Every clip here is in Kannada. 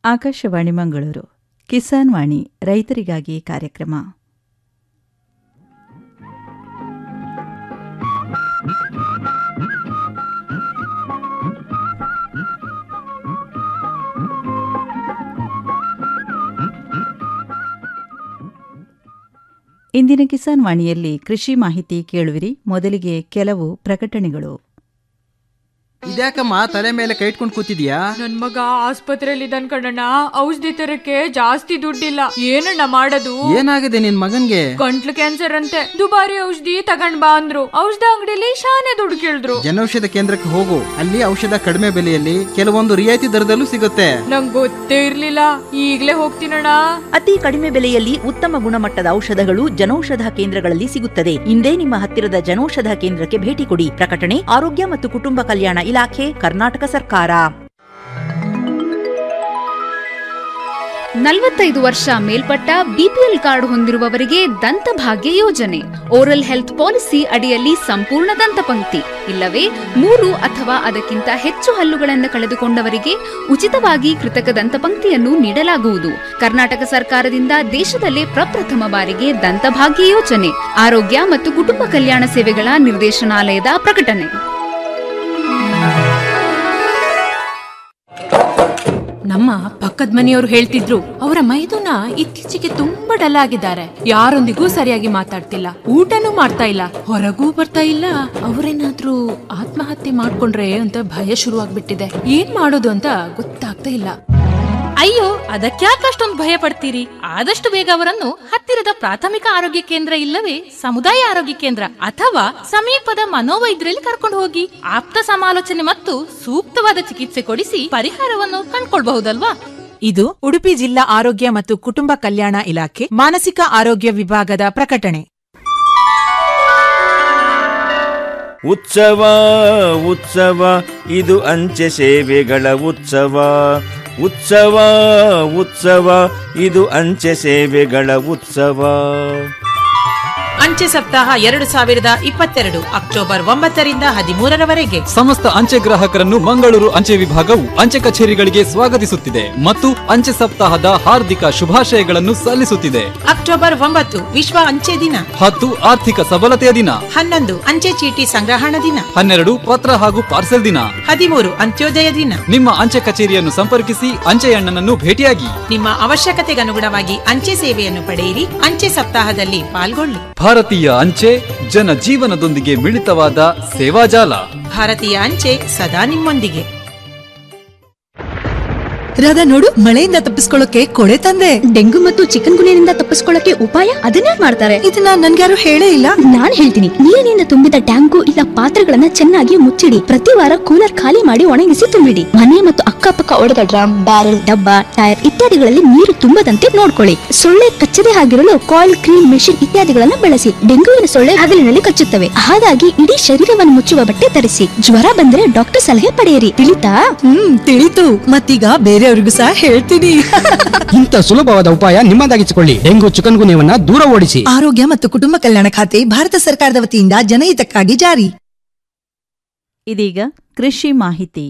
ಆಕಾಶವಾಣಿ ಮಂಗಳೂರು ಕಿಸಾನ್ ವಾಣಿ ರೈತರಿಗಾಗಿ ಕಾರ್ಯಕ್ರಮ ಇಂದಿನ ಕಿಸಾನ್ ವಾಣಿಯಲ್ಲಿ ಕೃಷಿ ಮಾಹಿತಿ ಕೇಳುವಿರಿ ಮೊದಲಿಗೆ ಕೆಲವು ಪ್ರಕಟಣೆಗಳು ಇದ್ಯಾಕಮ್ಮ ತಲೆ ಮೇಲೆ ಕೈ ಇಟ್ಕೊಂಡು ಕೂತಿದ್ಯಾ ನನ್ ಮಗ ಆಸ್ಪತ್ರೆಯಲ್ಲಿ ಇದ್ದಾನ್ ಕಣಣ್ಣ ಔಷಧಿ ತರಕ್ಕೆ ಜಾಸ್ತಿ ದುಡ್ಡಿಲ್ಲ ಏನಣ್ಣ ಮಾಡೋದು ಏನಾಗಿದೆ ನಿನ್ ಮಗನ್ಗೆ ಗಂಟ್ಲು ಕ್ಯಾನ್ಸರ್ ಅಂತೆ ದುಬಾರಿ ಔಷಧಿ ತಗೊಂಡ್ ಬಾ ಅಂದ್ರು ಔಷಧ ಅಂಗಡಿಲಿ ಶಾನೆ ದುಡ್ಡು ಕೇಳಿದ್ರು ಜನೌಷಧ ಕೇಂದ್ರಕ್ಕೆ ಹೋಗು ಅಲ್ಲಿ ಔಷಧ ಕಡಿಮೆ ಬೆಲೆಯಲ್ಲಿ ಕೆಲವೊಂದು ರಿಯಾಯಿತಿ ದರದಲ್ಲೂ ಸಿಗುತ್ತೆ ನಂಗ್ ಗೊತ್ತೇ ಇರ್ಲಿಲ್ಲ ಈಗ್ಲೇ ಹೋಗ್ತೀನಣ್ಣ ಅತಿ ಕಡಿಮೆ ಬೆಲೆಯಲ್ಲಿ ಉತ್ತಮ ಗುಣಮಟ್ಟದ ಔಷಧಗಳು ಜನೌಷಧ ಕೇಂದ್ರಗಳಲ್ಲಿ ಸಿಗುತ್ತದೆ ಇಂದೇ ನಿಮ್ಮ ಹತ್ತಿರದ ಜನೌಷಧ ಕೇಂದ್ರಕ್ಕೆ ಭೇಟಿ ಕೊಡಿ ಪ್ರಕಟಣೆ ಆರೋಗ್ಯ ಮತ್ತು ಕುಟುಂಬ ಕಲ್ಯಾಣ ಇಲಾಖೆ ಕರ್ನಾಟಕ ಸರ್ಕಾರ ನಲವತ್ತೈದು ವರ್ಷ ಮೇಲ್ಪಟ್ಟ ಬಿಪಿಎಲ್ ಕಾರ್ಡ್ ಹೊಂದಿರುವವರಿಗೆ ದಂತಭಾಗ್ಯ ಯೋಜನೆ ಓರಲ್ ಹೆಲ್ತ್ ಪಾಲಿಸಿ ಅಡಿಯಲ್ಲಿ ಸಂಪೂರ್ಣ ದಂತಪಂಕ್ತಿ ಇಲ್ಲವೇ ಮೂರು ಅಥವಾ ಅದಕ್ಕಿಂತ ಹೆಚ್ಚು ಹಲ್ಲುಗಳನ್ನು ಕಳೆದುಕೊಂಡವರಿಗೆ ಉಚಿತವಾಗಿ ಕೃತಕ ದಂತಪಂಕ್ತಿಯನ್ನು ನೀಡಲಾಗುವುದು ಕರ್ನಾಟಕ ಸರ್ಕಾರದಿಂದ ದೇಶದಲ್ಲೇ ಪ್ರಪ್ರಥಮ ಬಾರಿಗೆ ದಂತಭಾಗ್ಯ ಯೋಜನೆ ಆರೋಗ್ಯ ಮತ್ತು ಕುಟುಂಬ ಕಲ್ಯಾಣ ಸೇವೆಗಳ ನಿರ್ದೇಶನಾಲಯದ ಪ್ರಕಟಣೆ ನಮ್ಮ ಪಕ್ಕದ ಮನೆಯವರು ಹೇಳ್ತಿದ್ರು ಅವರ ಮೈದುನ ಇತ್ತೀಚೆಗೆ ತುಂಬಾ ಡಲ್ ಆಗಿದ್ದಾರೆ ಯಾರೊಂದಿಗೂ ಸರಿಯಾಗಿ ಮಾತಾಡ್ತಿಲ್ಲ ಊಟನೂ ಮಾಡ್ತಾ ಇಲ್ಲ ಹೊರಗೂ ಬರ್ತಾ ಇಲ್ಲ ಅವರೇನಾದ್ರೂ ಆತ್ಮಹತ್ಯೆ ಮಾಡ್ಕೊಂಡ್ರೆ ಅಂತ ಭಯ ಶುರುವಾಗ್ಬಿಟ್ಟಿದೆ ಏನ್ ಮಾಡೋದು ಅಂತ ಗೊತ್ತಾಗ್ತಾ ಇಲ್ಲ ಅಯ್ಯೋ ಅದಕ್ಯಾಕೆ ಅಷ್ಟೊಂದು ಭಯ ಪಡ್ತೀರಿ ಆದಷ್ಟು ಬೇಗ ಅವರನ್ನು ಹತ್ತಿರದ ಪ್ರಾಥಮಿಕ ಆರೋಗ್ಯ ಕೇಂದ್ರ ಇಲ್ಲವೇ ಸಮುದಾಯ ಆರೋಗ್ಯ ಕೇಂದ್ರ ಅಥವಾ ಸಮೀಪದ ಮನೋವೈದ್ಯರಲ್ಲಿ ಕರ್ಕೊಂಡು ಹೋಗಿ ಆಪ್ತ ಸಮಾಲೋಚನೆ ಮತ್ತು ಸೂಕ್ತವಾದ ಚಿಕಿತ್ಸೆ ಕೊಡಿಸಿ ಪರಿಹಾರವನ್ನು ಕಂಡ್ಕೊಳ್ಬಹುದಲ್ವಾ ಇದು ಉಡುಪಿ ಜಿಲ್ಲಾ ಆರೋಗ್ಯ ಮತ್ತು ಕುಟುಂಬ ಕಲ್ಯಾಣ ಇಲಾಖೆ ಮಾನಸಿಕ ಆರೋಗ್ಯ ವಿಭಾಗದ ಪ್ರಕಟಣೆ ಉತ್ಸವ ಉತ್ಸವ ಇದು ಅಂಚೆ ಸೇವೆಗಳ ಉತ್ಸವ ಉತ್ಸವ ಉತ್ಸವ ಇದು ಅಂಚೆ ಸೇವೆಗಳ ಉತ್ಸವ ಅಂಚೆ ಸಪ್ತಾಹ ಎರಡು ಸಾವಿರದ ಇಪ್ಪತ್ತೆರಡು ಅಕ್ಟೋಬರ್ ಒಂಬತ್ತರಿಂದ ಹದಿಮೂರರವರೆಗೆ ಸಮಸ್ತ ಅಂಚೆ ಗ್ರಾಹಕರನ್ನು ಮಂಗಳೂರು ಅಂಚೆ ವಿಭಾಗವು ಅಂಚೆ ಕಚೇರಿಗಳಿಗೆ ಸ್ವಾಗತಿಸುತ್ತಿದೆ ಮತ್ತು ಅಂಚೆ ಸಪ್ತಾಹದ ಹಾರ್ದಿಕ ಶುಭಾಶಯಗಳನ್ನು ಸಲ್ಲಿಸುತ್ತಿದೆ ಅಕ್ಟೋಬರ್ ಒಂಬತ್ತು ವಿಶ್ವ ಅಂಚೆ ದಿನ ಹತ್ತು ಆರ್ಥಿಕ ಸಬಲತೆಯ ದಿನ ಹನ್ನೊಂದು ಅಂಚೆ ಚೀಟಿ ಸಂಗ್ರಹಣ ದಿನ ಹನ್ನೆರಡು ಪತ್ರ ಹಾಗೂ ಪಾರ್ಸೆಲ್ ದಿನ ಹದಿಮೂರು ಅಂತ್ಯೋದಯ ದಿನ ನಿಮ್ಮ ಅಂಚೆ ಕಚೇರಿಯನ್ನು ಸಂಪರ್ಕಿಸಿ ಅಂಚೆಯಣ್ಣನನ್ನು ಭೇಟಿಯಾಗಿ ನಿಮ್ಮ ಅವಶ್ಯಕತೆಗನುಗುಣವಾಗಿ ಅಂಚೆ ಸೇವೆಯನ್ನು ಪಡೆಯಿರಿ ಅಂಚೆ ಸಪ್ತಾಹದಲ್ಲಿ ಪಾಲ್ಗೊಳ್ಳಿ ಭಾರತೀಯ ಅಂಚೆ ಜನ ಜೀವನದೊಂದಿಗೆ ಮಿಳಿತವಾದ ಸೇವಾಜಾಲ ಭಾರತೀಯ ಅಂಚೆ ಸದಾ ನಿಮ್ಮೊಂದಿಗೆ ರಾಧಾ ನೋಡು ಮಳೆಯಿಂದ ತಪ್ಪಿಸ್ಕೊಳ್ಳೋಕೆ ಕೊಡೆ ತಂದೆ ಡೆಂಗು ಮತ್ತು ಚಿಕನ್ ಗುನಿಯಿಂದ ತಪ್ಪಿಸ್ಕೊಳ್ಳಕ್ಕೆ ಉಪಾಯ ಅದನ್ನೇ ಮಾಡ್ತಾರೆ ಇದನ್ನ ನನ್ಗ್ಯಾರು ಹೇಳೇ ಇಲ್ಲ ನಾನ್ ಹೇಳ್ತೀನಿ ನೀರಿನಿಂದ ತುಂಬಿದ ಟ್ಯಾಂಕು ಇಲ್ಲ ಪಾತ್ರೆಗಳನ್ನ ಚೆನ್ನಾಗಿ ಮುಚ್ಚಿಡಿ ಪ್ರತಿ ವಾರ ಕೂಲರ್ ಖಾಲಿ ಮಾಡಿ ಒಣಗಿಸಿ ತುಂಬಿಡಿ ಮನೆ ಮತ್ತು ಅಕ್ಕಪಕ್ಕ ಒಡೆದ ಡ್ರಮ್ ಬ್ಯಾರೆಲ್ ಡಬ್ಬ ಟೈರ್ ಇತ್ಯಾದಿಗಳಲ್ಲಿ ನೀರು ತುಂಬದಂತೆ ನೋಡ್ಕೊಳ್ಳಿ ಸೊಳ್ಳೆ ಕಚ್ಚದೆ ಆಗಿರಲು ಕಾಯಿಲ್ ಕ್ರೀಮ್ ಮೆಷಿನ್ ಇತ್ಯಾದಿಗಳನ್ನ ಬಳಸಿ ಡೆಂಗುವಿನ ಸೊಳ್ಳೆ ಹಗಲಿನಲ್ಲಿ ಕಚ್ಚುತ್ತವೆ ಹಾಗಾಗಿ ಇಡೀ ಶರೀರವನ್ನು ಮುಚ್ಚುವ ಬಟ್ಟೆ ಧರಿಸಿ ಜ್ವರ ಬಂದ್ರೆ ಡಾಕ್ಟರ್ ಸಲಹೆ ಪಡೆಯಿರಿ ತಿಳಿತಾ ಹ್ಮ್ ತಿಳಿತು ಮತ್ತೀಗ ಬೇರೆಯವ್ರಿಗೂ ಸಹ ಹೇಳ್ತೀನಿ ಇಂಥ ಸುಲಭವಾದ ಉಪಾಯ ನಿಮ್ಮದಾಗಿಸಿಕೊಳ್ಳಿ ಡೆಂಗು ಚಿಕನ್ ಗುನ್ಯವನ್ನ ದೂರ ಓಡಿಸಿ ಆರೋಗ್ಯ ಮತ್ತು ಕುಟುಂಬ ಕಲ್ಯಾಣ ಖಾತೆ ಭಾರತ ಸರ್ಕಾರದ ವತಿಯಿಂದ ಜನಹಿತಕ್ಕಾಗಿ ಜಾರಿ ಇದೀಗ ಕೃಷಿ ಮಾಹಿತಿ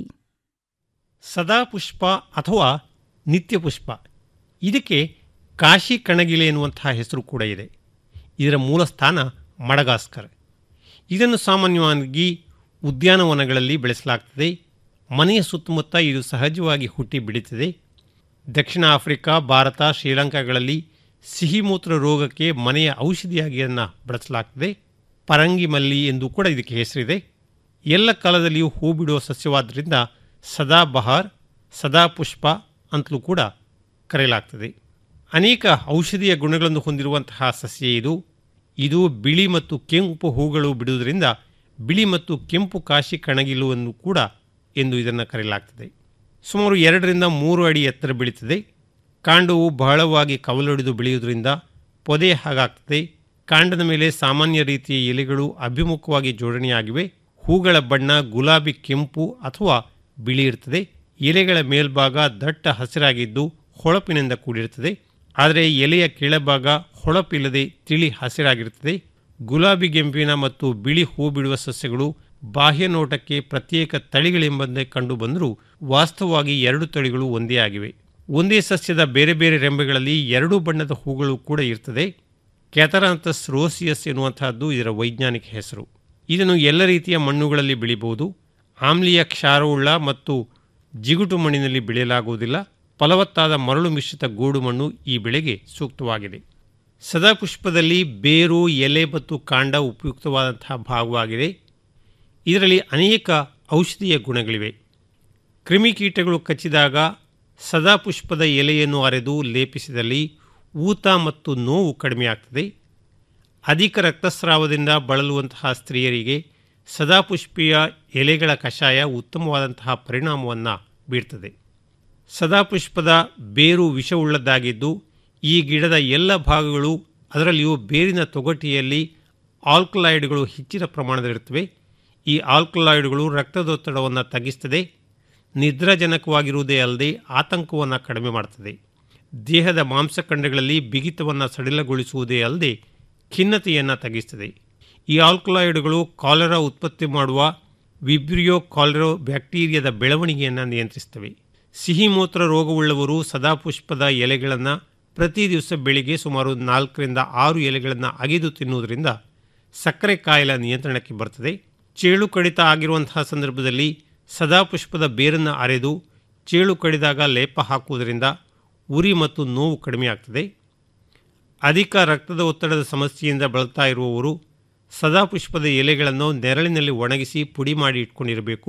ಸದಾ ಪುಷ್ಪ ಅಥವಾ ನಿತ್ಯ ಪುಷ್ಪ ಇದಕ್ಕೆ ಕಾಶಿ ಕಣಗಿಲೆ ಎನ್ನುವಂತಹ ಹೆಸರು ಕೂಡ ಇದೆ ಇದರ ಮೂಲ ಸ್ಥಾನ ಮಡಗಾಸ್ಕರ್ ಇದನ್ನು ಸಾಮಾನ್ಯವಾಗಿ ಉದ್ಯಾನವನಗಳಲ್ಲಿ ಬೆಳೆಸಲಾಗ್ತದೆ ಮನೆಯ ಸುತ್ತಮುತ್ತ ಇದು ಸಹಜವಾಗಿ ಹುಟ್ಟಿ ಬೆಳೀತದೆ ದಕ್ಷಿಣ ಆಫ್ರಿಕಾ ಭಾರತ ಶ್ರೀಲಂಕಾಗಳಲ್ಲಿ ಸಿಹಿಮೂತ್ರ ರೋಗಕ್ಕೆ ಮನೆಯ ಔಷಧಿಯಾಗಿ ಅದನ್ನು ಬಳಸಲಾಗ್ತದೆ ಪರಂಗಿ ಮಲ್ಲಿ ಎಂದು ಕೂಡ ಇದಕ್ಕೆ ಹೆಸರಿದೆ ಎಲ್ಲ ಕಾಲದಲ್ಲಿಯೂ ಹೂ ಬಿಡುವ ಸಸ್ಯವಾದ್ದರಿಂದ ಸದಾ ಬಹಾರ್ ಸದಾ ಪುಷ್ಪ ಅಂತಲೂ ಕೂಡ ಕರೆಯಲಾಗ್ತದೆ ಅನೇಕ ಔಷಧೀಯ ಗುಣಗಳನ್ನು ಹೊಂದಿರುವಂತಹ ಸಸ್ಯ ಇದು ಇದು ಬಿಳಿ ಮತ್ತು ಕೆಂಪು ಹೂಗಳು ಬಿಡುವುದರಿಂದ ಬಿಳಿ ಮತ್ತು ಕೆಂಪು ಕಾಶಿ ಕಣಗಿಲುವನ್ನು ಕೂಡ ಎಂದು ಇದನ್ನು ಕರೆಯಲಾಗ್ತದೆ ಸುಮಾರು ಎರಡರಿಂದ ಮೂರು ಅಡಿ ಎತ್ತರ ಬೆಳೀತದೆ ಕಾಂಡವು ಬಹಳವಾಗಿ ಕವಲೊಡೆದು ಬೆಳೆಯುವುದರಿಂದ ಪೊದೆ ಹಾಗಾಗ್ತದೆ ಕಾಂಡದ ಮೇಲೆ ಸಾಮಾನ್ಯ ರೀತಿಯ ಎಲೆಗಳು ಅಭಿಮುಖವಾಗಿ ಜೋಡಣೆಯಾಗಿವೆ ಹೂಗಳ ಬಣ್ಣ ಗುಲಾಬಿ ಕೆಂಪು ಅಥವಾ ಬಿಳಿ ಇರ್ತದೆ ಎಲೆಗಳ ಮೇಲ್ಭಾಗ ದಟ್ಟ ಹಸಿರಾಗಿದ್ದು ಹೊಳಪಿನಿಂದ ಕೂಡಿರುತ್ತದೆ ಆದರೆ ಎಲೆಯ ಕೆಳಭಾಗ ಹೊಳಪಿಲ್ಲದೆ ತಿಳಿ ಹಸಿರಾಗಿರುತ್ತದೆ ಗುಲಾಬಿ ಗೆಂಪಿನ ಮತ್ತು ಬಿಳಿ ಹೂ ಬಿಡುವ ಸಸ್ಯಗಳು ಬಾಹ್ಯ ನೋಟಕ್ಕೆ ಪ್ರತ್ಯೇಕ ತಳಿಗಳೆಂಬಂತೆ ಕಂಡು ಬಂದರೂ ವಾಸ್ತವವಾಗಿ ಎರಡು ತಳಿಗಳು ಒಂದೇ ಆಗಿವೆ ಒಂದೇ ಸಸ್ಯದ ಬೇರೆ ಬೇರೆ ರೆಂಬೆಗಳಲ್ಲಿ ಎರಡೂ ಬಣ್ಣದ ಹೂಗಳು ಕೂಡ ಇರ್ತದೆ ಕ್ಯಾಥರಾಂಥಸ್ ರೋಸಿಯಸ್ ಎನ್ನುವಂತಹದ್ದು ಇದರ ವೈಜ್ಞಾನಿಕ ಹೆಸರು ಇದನ್ನು ಎಲ್ಲ ರೀತಿಯ ಮಣ್ಣುಗಳಲ್ಲಿ ಬೆಳಿಬಹುದು ಆಮ್ಲೀಯ ಕ್ಷಾರವುಳ್ಳ ಮತ್ತು ಜಿಗುಟು ಮಣ್ಣಿನಲ್ಲಿ ಬೆಳೆಯಲಾಗುವುದಿಲ್ಲ ಫಲವತ್ತಾದ ಮರಳು ಮಿಶ್ರಿತ ಗೋಡು ಮಣ್ಣು ಈ ಬೆಳೆಗೆ ಸೂಕ್ತವಾಗಿದೆ ಸದಾಪುಷ್ಪದಲ್ಲಿ ಬೇರು ಎಲೆ ಮತ್ತು ಕಾಂಡ ಉಪಯುಕ್ತವಾದಂತಹ ಭಾಗವಾಗಿದೆ ಇದರಲ್ಲಿ ಅನೇಕ ಔಷಧೀಯ ಗುಣಗಳಿವೆ ಕ್ರಿಮಿಕೀಟಗಳು ಕಚ್ಚಿದಾಗ ಸದಾಪುಷ್ಪದ ಎಲೆಯನ್ನು ಅರೆದು ಲೇಪಿಸಿದಲ್ಲಿ ಊತ ಮತ್ತು ನೋವು ಕಡಿಮೆಯಾಗ್ತದೆ ಅಧಿಕ ರಕ್ತಸ್ರಾವದಿಂದ ಬಳಲುವಂತಹ ಸ್ತ್ರೀಯರಿಗೆ ಸದಾಪುಷ್ಪಿಯ ಎಲೆಗಳ ಕಷಾಯ ಉತ್ತಮವಾದಂತಹ ಪರಿಣಾಮವನ್ನು ಬೀರ್ತದೆ ಸದಾಪುಷ್ಪದ ಬೇರು ವಿಷವುಳ್ಳದ್ದಾಗಿದ್ದು ಈ ಗಿಡದ ಎಲ್ಲ ಭಾಗಗಳು ಅದರಲ್ಲಿಯೂ ಬೇರಿನ ತೊಗಟಿಯಲ್ಲಿ ಆಲ್ಕಲಾಯ್ಡ್ಗಳು ಹೆಚ್ಚಿನ ಪ್ರಮಾಣದಲ್ಲಿರುತ್ತವೆ ಈ ಆಲ್ಕಲಾಯ್ಡ್ಗಳು ರಕ್ತದೊತ್ತಡವನ್ನು ತಗ್ಗಿಸ್ತದೆ ನಿದ್ರಾಜನಕವಾಗಿರುವುದೇ ಅಲ್ಲದೆ ಆತಂಕವನ್ನು ಕಡಿಮೆ ಮಾಡ್ತದೆ ದೇಹದ ಮಾಂಸಖಂಡಗಳಲ್ಲಿ ಬಿಗಿತವನ್ನು ಸಡಿಲಗೊಳಿಸುವುದೇ ಅಲ್ಲದೆ ಖಿನ್ನತೆಯನ್ನು ತಗ್ಗಿಸ್ತದೆ ಈ ಆಲ್ಕಲಾಯ್ಡ್ಗಳು ಕಾಲರಾ ಉತ್ಪತ್ತಿ ಮಾಡುವ ವಿಬ್ರಿಯೋ ಕಾಲರೋ ಬ್ಯಾಕ್ಟೀರಿಯಾದ ಬೆಳವಣಿಗೆಯನ್ನು ನಿಯಂತ್ರಿಸ್ತವೆ ಸಿಹಿ ಮೂತ್ರ ರೋಗವುಳ್ಳವರು ಸದಾಪುಷ್ಪದ ಎಲೆಗಳನ್ನು ಪ್ರತಿ ದಿವಸ ಬೆಳಿಗ್ಗೆ ಸುಮಾರು ನಾಲ್ಕರಿಂದ ಆರು ಎಲೆಗಳನ್ನು ಅಗೆದು ತಿನ್ನುವುದರಿಂದ ಸಕ್ಕರೆ ಕಾಯಿಲೆ ನಿಯಂತ್ರಣಕ್ಕೆ ಬರ್ತದೆ ಚೇಳು ಕಡಿತ ಆಗಿರುವಂತಹ ಸಂದರ್ಭದಲ್ಲಿ ಸದಾಪುಷ್ಪದ ಬೇರನ್ನು ಅರೆದು ಚೇಳು ಕಡಿದಾಗ ಲೇಪ ಹಾಕುವುದರಿಂದ ಉರಿ ಮತ್ತು ನೋವು ಕಡಿಮೆಯಾಗ್ತದೆ ಅಧಿಕ ರಕ್ತದ ಒತ್ತಡದ ಸಮಸ್ಯೆಯಿಂದ ಬಳಲ್ತಾ ಇರುವವರು ಸದಾಪುಷ್ಪದ ಎಲೆಗಳನ್ನು ನೆರಳಿನಲ್ಲಿ ಒಣಗಿಸಿ ಪುಡಿ ಮಾಡಿ ಇಟ್ಕೊಂಡಿರಬೇಕು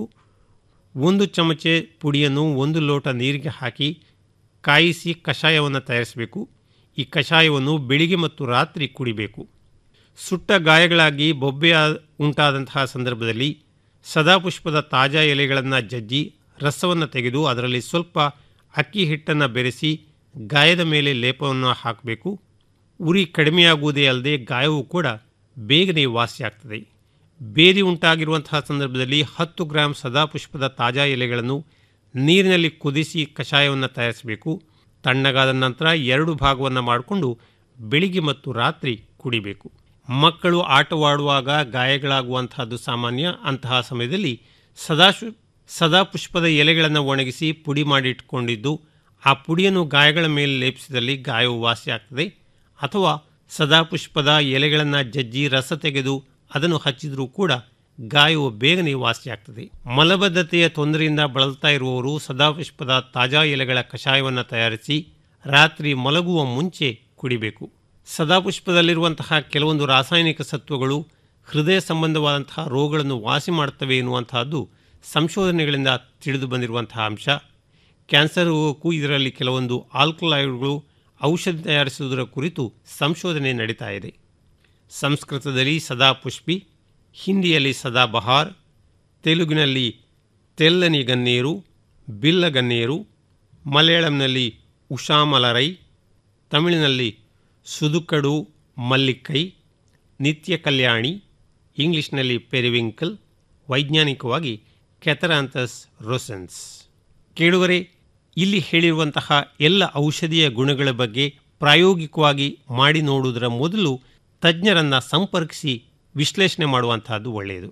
ಒಂದು ಚಮಚೆ ಪುಡಿಯನ್ನು ಒಂದು ಲೋಟ ನೀರಿಗೆ ಹಾಕಿ ಕಾಯಿಸಿ ಕಷಾಯವನ್ನು ತಯಾರಿಸಬೇಕು ಈ ಕಷಾಯವನ್ನು ಬೆಳಿಗ್ಗೆ ಮತ್ತು ರಾತ್ರಿ ಕುಡಿಬೇಕು ಸುಟ್ಟ ಗಾಯಗಳಾಗಿ ಬೊಬ್ಬೆ ಉಂಟಾದಂತಹ ಸಂದರ್ಭದಲ್ಲಿ ಸದಾಪುಷ್ಪದ ತಾಜಾ ಎಲೆಗಳನ್ನು ಜಜ್ಜಿ ರಸವನ್ನು ತೆಗೆದು ಅದರಲ್ಲಿ ಸ್ವಲ್ಪ ಅಕ್ಕಿ ಹಿಟ್ಟನ್ನು ಬೆರೆಸಿ ಗಾಯದ ಮೇಲೆ ಲೇಪವನ್ನು ಹಾಕಬೇಕು ಉರಿ ಕಡಿಮೆಯಾಗುವುದೇ ಅಲ್ಲದೆ ಗಾಯವು ಕೂಡ ಬೇಗನೆ ವಾಸಿಯಾಗ್ತದೆ ಬೇದಿ ಉಂಟಾಗಿರುವಂತಹ ಸಂದರ್ಭದಲ್ಲಿ ಹತ್ತು ಗ್ರಾಂ ಸದಾಪುಷ್ಪದ ತಾಜಾ ಎಲೆಗಳನ್ನು ನೀರಿನಲ್ಲಿ ಕುದಿಸಿ ಕಷಾಯವನ್ನು ತಯಾರಿಸಬೇಕು ತಣ್ಣಗಾದ ನಂತರ ಎರಡು ಭಾಗವನ್ನು ಮಾಡಿಕೊಂಡು ಬೆಳಿಗ್ಗೆ ಮತ್ತು ರಾತ್ರಿ ಕುಡಿಬೇಕು ಮಕ್ಕಳು ಆಟವಾಡುವಾಗ ಗಾಯಗಳಾಗುವಂತಹದ್ದು ಸಾಮಾನ್ಯ ಅಂತಹ ಸಮಯದಲ್ಲಿ ಸದಾಶು ಸದಾಪುಷ್ಪದ ಎಲೆಗಳನ್ನು ಒಣಗಿಸಿ ಪುಡಿ ಮಾಡಿ ಇಟ್ಕೊಂಡಿದ್ದು ಆ ಪುಡಿಯನ್ನು ಗಾಯಗಳ ಮೇಲೆ ಲೇಪಿಸಿದಲ್ಲಿ ಗಾಯವು ವಾಸಿಯಾಗ್ತದೆ ಅಥವಾ ಸದಾಪುಷ್ಪದ ಎಲೆಗಳನ್ನು ಜಜ್ಜಿ ರಸ ತೆಗೆದು ಅದನ್ನು ಹಚ್ಚಿದರೂ ಕೂಡ ಗಾಯವು ಬೇಗನೆ ವಾಸಿಯಾಗ್ತದೆ ಮಲಬದ್ಧತೆಯ ತೊಂದರೆಯಿಂದ ಬಳಲ್ತಾ ಇರುವವರು ಸದಾಪುಷ್ಪದ ತಾಜಾ ಎಲೆಗಳ ಕಷಾಯವನ್ನು ತಯಾರಿಸಿ ರಾತ್ರಿ ಮಲಗುವ ಮುಂಚೆ ಕುಡಿಬೇಕು ಸದಾಪುಷ್ಪದಲ್ಲಿರುವಂತಹ ಕೆಲವೊಂದು ರಾಸಾಯನಿಕ ಸತ್ವಗಳು ಹೃದಯ ಸಂಬಂಧವಾದಂತಹ ರೋಗಗಳನ್ನು ವಾಸಿ ಮಾಡುತ್ತವೆ ಎನ್ನುವಂತಹದ್ದು ಸಂಶೋಧನೆಗಳಿಂದ ತಿಳಿದು ಬಂದಿರುವಂತಹ ಅಂಶ ಕ್ಯಾನ್ಸರ್ ರೋಗಕ್ಕೂ ಇದರಲ್ಲಿ ಕೆಲವೊಂದು ಆಲ್ಕಲಾಯ್ಡ್ಗಳು ಔಷಧಿ ತಯಾರಿಸುವುದರ ಕುರಿತು ಸಂಶೋಧನೆ ನಡೀತಾ ಇದೆ ಸಂಸ್ಕೃತದಲ್ಲಿ ಸದಾಪುಷ್ಪಿ ಹಿಂದಿಯಲ್ಲಿ ಸದಾಬಹಾರ್ ತೆಲುಗಿನಲ್ಲಿ ತೆಲ್ಲನಿ ಗನ್ನೇರು ಬಿಲ್ಲಗನ್ನೇರು ಮಲಯಾಳಂನಲ್ಲಿ ಉಷಾಮಲರೈ ತಮಿಳಿನಲ್ಲಿ ಸುದುಕಡು ಮಲ್ಲಿಕ್ಕೈ ನಿತ್ಯ ಕಲ್ಯಾಣಿ ಇಂಗ್ಲಿಷ್ನಲ್ಲಿ ಪೆರಿವಿಂಕಲ್ ವೈಜ್ಞಾನಿಕವಾಗಿ ಕೆಥರಾಂಥಸ್ ರೋಸೆನ್ಸ್ ಕೇಳುವರೆ ಇಲ್ಲಿ ಹೇಳಿರುವಂತಹ ಎಲ್ಲ ಔಷಧೀಯ ಗುಣಗಳ ಬಗ್ಗೆ ಪ್ರಾಯೋಗಿಕವಾಗಿ ಮಾಡಿ ನೋಡುವುದರ ಮೊದಲು ತಜ್ಞರನ್ನು ಸಂಪರ್ಕಿಸಿ ವಿಶ್ಲೇಷಣೆ ಮಾಡುವಂತಹದ್ದು ಒಳ್ಳೆಯದು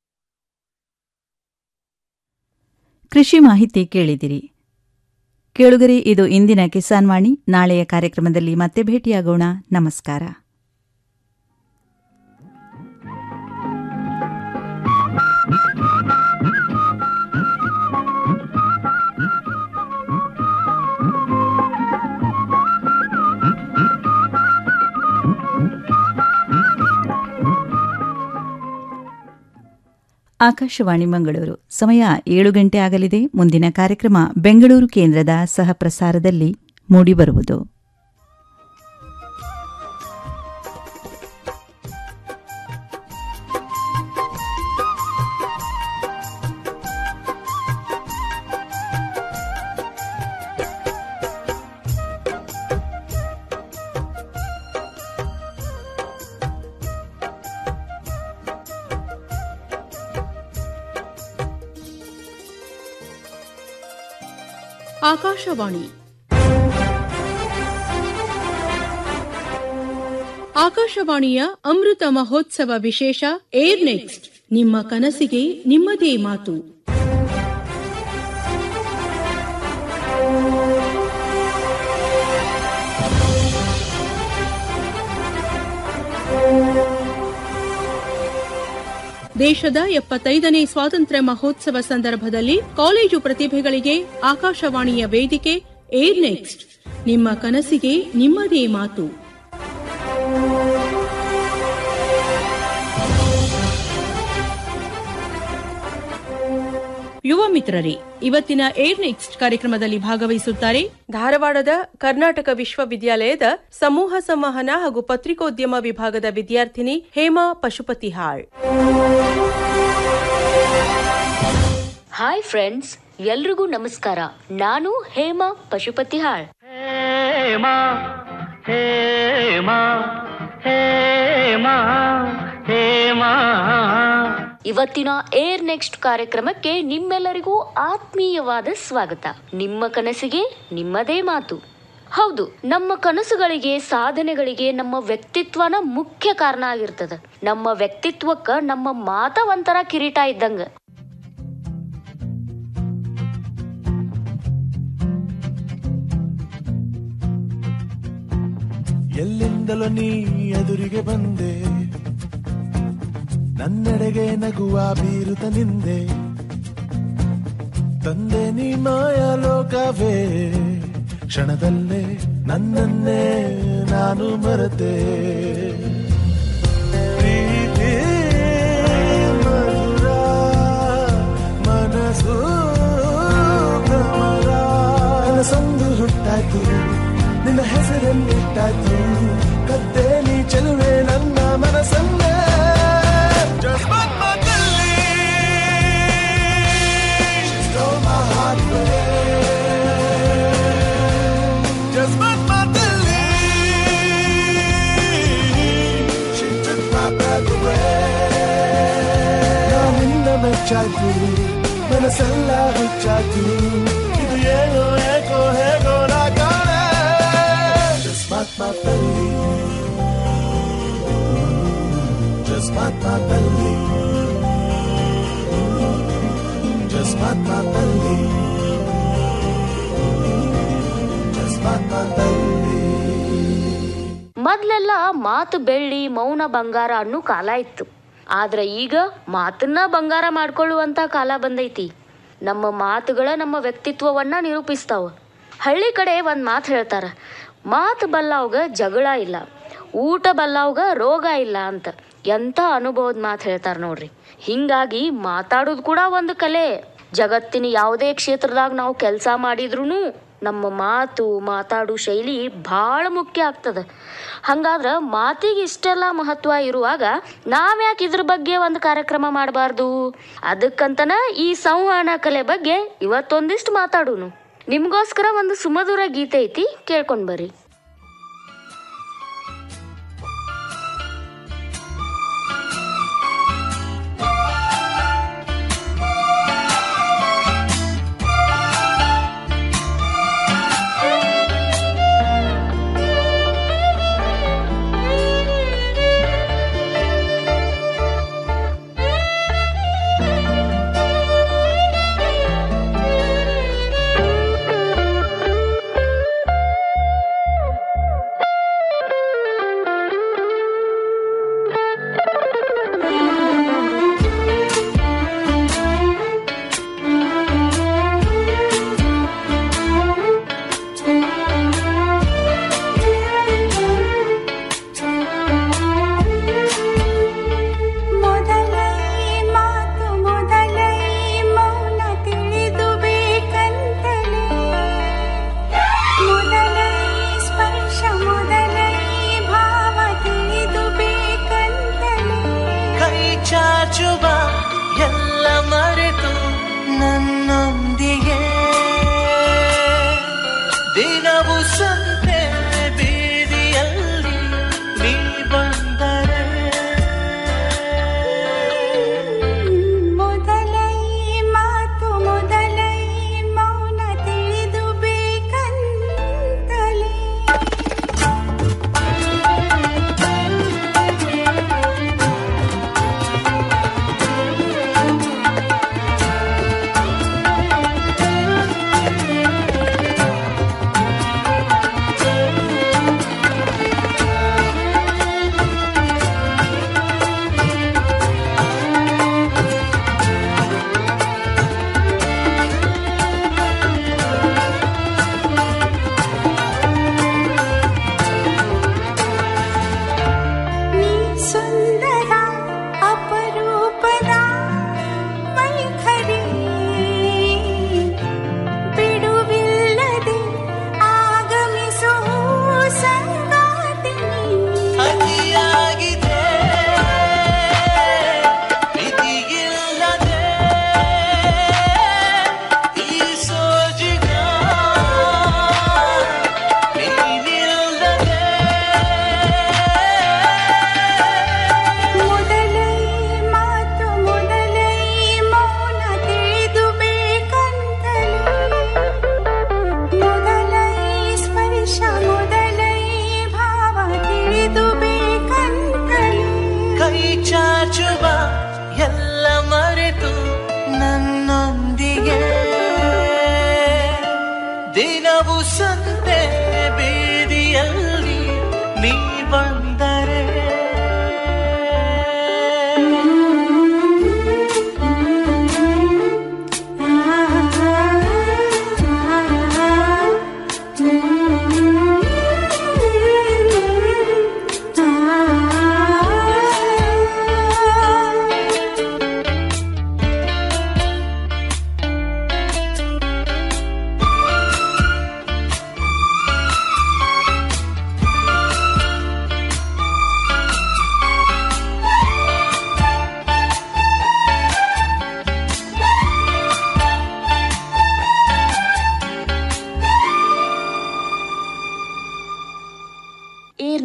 ಕೃಷಿ ಮಾಹಿತಿ ಕೇಳಿದಿರಿ ಕೇಳುಗರಿ ಇದು ಇಂದಿನ ಕಿಸಾನ್ ವಾಣಿ ನಾಳೆಯ ಕಾರ್ಯಕ್ರಮದಲ್ಲಿ ಮತ್ತೆ ಭೇಟಿಯಾಗೋಣ ನಮಸ್ಕಾರ ಆಕಾಶವಾಣಿ ಮಂಗಳೂರು ಸಮಯ ಏಳು ಗಂಟೆ ಆಗಲಿದೆ ಮುಂದಿನ ಕಾರ್ಯಕ್ರಮ ಬೆಂಗಳೂರು ಕೇಂದ್ರದ ಸಹ ಪ್ರಸಾರದಲ್ಲಿ ಮೂಡಿಬರುವುದು ಆಕಾಶವಾಣಿ ಆಕಾಶವಾಣಿಯ ಅಮೃತ ಮಹೋತ್ಸವ ವಿಶೇಷ ಏರ್ ನೆಕ್ಸ್ಟ್ ನಿಮ್ಮ ಕನಸಿಗೆ ನಿಮ್ಮದೇ ಮಾತು ದೇಶದ ಎಪ್ಪತ್ತೈದನೇ ಸ್ವಾತಂತ್ರ್ಯ ಮಹೋತ್ಸವ ಸಂದರ್ಭದಲ್ಲಿ ಕಾಲೇಜು ಪ್ರತಿಭೆಗಳಿಗೆ ಆಕಾಶವಾಣಿಯ ವೇದಿಕೆ ಏರ್ ನೆಕ್ಸ್ಟ್ ನಿಮ್ಮ ಕನಸಿಗೆ ನಿಮ್ಮದೇ ಮಾತು ಯುವ ಮಿತ್ರರೇ ಇವತ್ತಿನ ಏರ್ ನೆಕ್ಸ್ಟ್ ಕಾರ್ಯಕ್ರಮದಲ್ಲಿ ಭಾಗವಹಿಸುತ್ತಾರೆ ಧಾರವಾಡದ ಕರ್ನಾಟಕ ವಿಶ್ವವಿದ್ಯಾಲಯದ ಸಮೂಹ ಸಂವಹನ ಹಾಗೂ ಪತ್ರಿಕೋದ್ಯಮ ವಿಭಾಗದ ವಿದ್ಯಾರ್ಥಿನಿ ಹೇಮಾ ಪಶುಪತಿಹಾಳ್ ಹಾಯ್ ಫ್ರೆಂಡ್ಸ್ ಎಲ್ರಿಗೂ ನಮಸ್ಕಾರ ನಾನು ಹೇಮಾ ಪಶುಪತಿಹಾಳ್ ಹೇಮಾ ಹೇಮಾ ಹೇಮಾ ಹೇಮಾ ಇವತ್ತಿನ ಏರ್ ನೆಕ್ಸ್ಟ್ ಕಾರ್ಯಕ್ರಮಕ್ಕೆ ನಿಮ್ಮೆಲ್ಲರಿಗೂ ಆತ್ಮೀಯವಾದ ಸ್ವಾಗತ ನಿಮ್ಮ ಕನಸಿಗೆ ನಿಮ್ಮದೇ ಮಾತು ಹೌದು ನಮ್ಮ ಕನಸುಗಳಿಗೆ ಸಾಧನೆಗಳಿಗೆ ನಮ್ಮ ವ್ಯಕ್ತಿತ್ವನ ಮುಖ್ಯ ಕಾರಣ ಆಗಿರ್ತದ ನಮ್ಮ ವ್ಯಕ್ತಿತ್ವಕ್ಕ ನಮ್ಮ ಮಾತ ಒಂಥರ ಕಿರೀಟ ಇದ್ದಂಗ ಎಲ್ಲಿಂದಲೋ ನೀ ಎದುರಿಗೆ ಬಂದೆ ನನ್ನೆಡೆಗೆ ನಗುವ ಬೀರುತ್ತ ನಿಂದೆ ತಂದೆ ನೀ ಮಾಯ ಲೋಕವೇ ಕ್ಷಣದಲ್ಲೇ ನನ್ನನ್ನೇ ನಾನು ಮರೆತೆ ಪ್ರೀತಿ ಮಧುರ ಮನಸ್ಸು ಭ್ರಮರ ಕನಸೊಂದು ಹುಟ್ಟಾಯ್ತು ನಿನ್ನ ಹೆಸರನ್ನಿಟ್ಟಾಯ್ತು ಕದ್ದೆ ನೀ ಚೆಲುವೆ ನನ್ನ ಮನಸ್ಸನ್ನೇ Just but my Delhi. She stole my heart away. Just but my Delhi. She took my breath away. ನಾನಿನ್ನ ಮೆಚ್ಚಾಯ್ತು ಮನಸ್ಸೆಲ್ಲ ಹುಚ್ಚಾಯ್ತು ಇದು ಏನೋ ಏಕೋ ಹೇಗೋ ನಾ ಕಾಣೆ Just but my Delhi. Just but my belly. Just but my belly. Just but my belly. ಮೊದ್ಲೆಲ್ಲ ಮಾತು ಬೆಳ್ಳಿ ಮೌನ ಬಂಗಾರ ಅನ್ನೋ ಕಾಲ ಇತ್ತು ಆದ್ರೆ ಈಗ ಮಾತನ್ನ ಬಂಗಾರ ಮಾಡ್ಕೊಳ್ಳುವಂತ ಕಾಲ ಬಂದೈತಿ ನಮ್ಮ ಮಾತುಗಳ ನಮ್ಮ ವ್ಯಕ್ತಿತ್ವವನ್ನ ನಿರೂಪಿಸ್ತಾವ ಹಳ್ಳಿ ಕಡೆ ಒಂದ್ ಮಾತು ಹೇಳ್ತಾರ ಮಾತು ಬಲ್ಲವ್ಗ ಜಗಳ ಇಲ್ಲ ಊಟ ಬಲ್ಲವ್ಗ ರೋಗ ಇಲ್ಲ ಅಂತ ಎಂಥ ಅನುಭವದ ಮಾತು ಹೇಳ್ತಾರ ನೋಡ್ರಿ ಹಿಂಗಾಗಿ ಮಾತಾಡೋದು ಕೂಡ ಒಂದು ಕಲೆ ಜಗತ್ತಿನ ಯಾವುದೇ ಕ್ಷೇತ್ರದಾಗ ನಾವು ಕೆಲಸ ಮಾಡಿದ್ರೂ ನಮ್ಮ ಮಾತು ಮಾತಾಡೋ ಶೈಲಿ ಭಾಳ ಮುಖ್ಯ ಆಗ್ತದ ಹಂಗಾದ್ರೆ ಮಾತಿಗೆ ಇಷ್ಟೆಲ್ಲ ಮಹತ್ವ ಇರುವಾಗ ನಾವ್ಯಾಕೆ ಇದ್ರ ಬಗ್ಗೆ ಒಂದು ಕಾರ್ಯಕ್ರಮ ಮಾಡಬಾರ್ದು ಅದಕ್ಕಂತನ ಈ ಸಂವಹನ ಕಲೆ ಬಗ್ಗೆ ಇವತ್ತೊಂದಿಷ್ಟು ಮಾತಾಡೋನು ನಿಮ್ಗೋಸ್ಕರ ಒಂದು ಸುಮಧುರ ಗೀತೆ ಐತಿ ಕೇಳ್ಕೊಂಡ್ ಬರ್ರಿ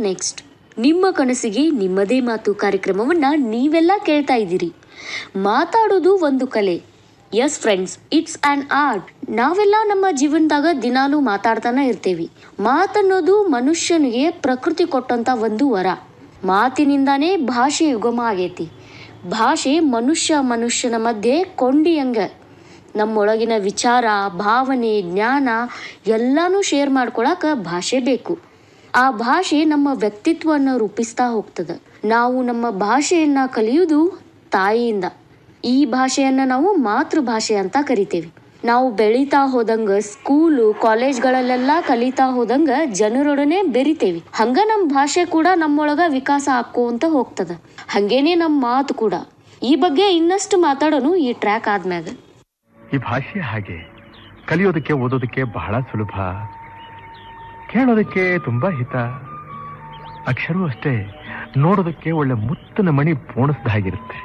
ನೆಕ್ಸ್ಟ್ ನಿಮ್ಮ ಕನಸಿಗೆ ನಿಮ್ಮದೇ ಮಾತು ಕಾರ್ಯಕ್ರಮವನ್ನ ನೀವೆಲ್ಲ ಕೇಳ್ತಾ ಇದ್ದೀರಿ ಮಾತಾಡೋದು ಒಂದು ಕಲೆ yes friends it's an art ನಾವೆಲ್ಲ ನಮ್ಮ ಜೀವನದಾಗ ದಿನಾಲೂ ಮಾತಾಡ್ತಾನೆ ಇರ್ತೇವಿ ಮಾತನ್ನೋದು ಮನುಷ್ಯನಿಗೆ ಪ್ರಕೃತಿ ಕೊಟ್ಟಂತ ಒಂದು ವರ ಮಾತಿನಿಂದಾನೇ ಭಾಷೆ ಯುಗಮ ಆಗೈತಿ ಭಾಷೆ ಮನುಷ್ಯ ಮನುಷ್ಯನ ಮಧ್ಯೆ ಕೊಂಡಿಯಂಗ ನಮ್ಮೊಳಗಿನ ವಿಚಾರ ಭಾವನೆ ಜ್ಞಾನ ಎಲ್ಲಾನು ಶೇರ್ ಮಾಡ್ಕೊಳಕ ಭಾಷೆ ಬೇಕು ಆ ಭಾಷೆ ನಮ್ಮ ವ್ಯಕ್ತಿತ್ವವನ್ನು ರೂಪಿಸ್ತಾ ಹೋಗ್ತದೆ ನಾವು ನಮ್ಮ ಭಾಷೆಯನ್ನ ಕಲಿಯುವುದು ತಾಯಿಯಿಂದ ಈ ಭಾಷೆಯನ್ನ ನಾವು ಮಾತೃಭಾಷೆ ಅಂತ ಕರಿತೇವೆ ನಾವು ಬೆಳೀತಾ ಹೋದಂಗ ಸ್ಕೂಲು ಕಾಲೇಜ್ಗಳಲ್ಲೆಲ್ಲ ಕಲಿತಾ ಹೋದಂಗ ಜನರೊಡನೆ ಬೆರಿತೇವಿ ಹಂಗ ನಮ್ಮ ಭಾಷೆ ಕೂಡ ನಮ್ಮೊಳಗ ವಿಕಾಸ ಆಕ್ಕೋಂತ ಹೋಗ್ತದ ಹಂಗೇನೆ ನಮ್ಮ ಮಾತು ಕೂಡ ಈ ಬಗ್ಗೆ ಇನ್ನಷ್ಟು ಮಾತಾಡೋನು ಈ ಟ್ರ್ಯಾಕ್ ಆದ್ಮ್ಯಾಗ ಈ ಭಾಷೆ ಹಾಗೆ ಕಲಿಯೋದಕ್ಕೆ ಓದೋದಕ್ಕೆ ಬಹಳ ಸುಲಭ ಕೇಳೋದಕ್ಕೆ ತುಂಬಾ ಹಿತ ಅಕ್ಷರವೂ ಅಷ್ಟೇ ನೋಡೋದಕ್ಕೆ ಒಳ್ಳೆ ಮುತ್ತಿನ ಮಣಿ ಪೋಣಿಸ್ದ ಹಾಗಿರುತ್ತೆ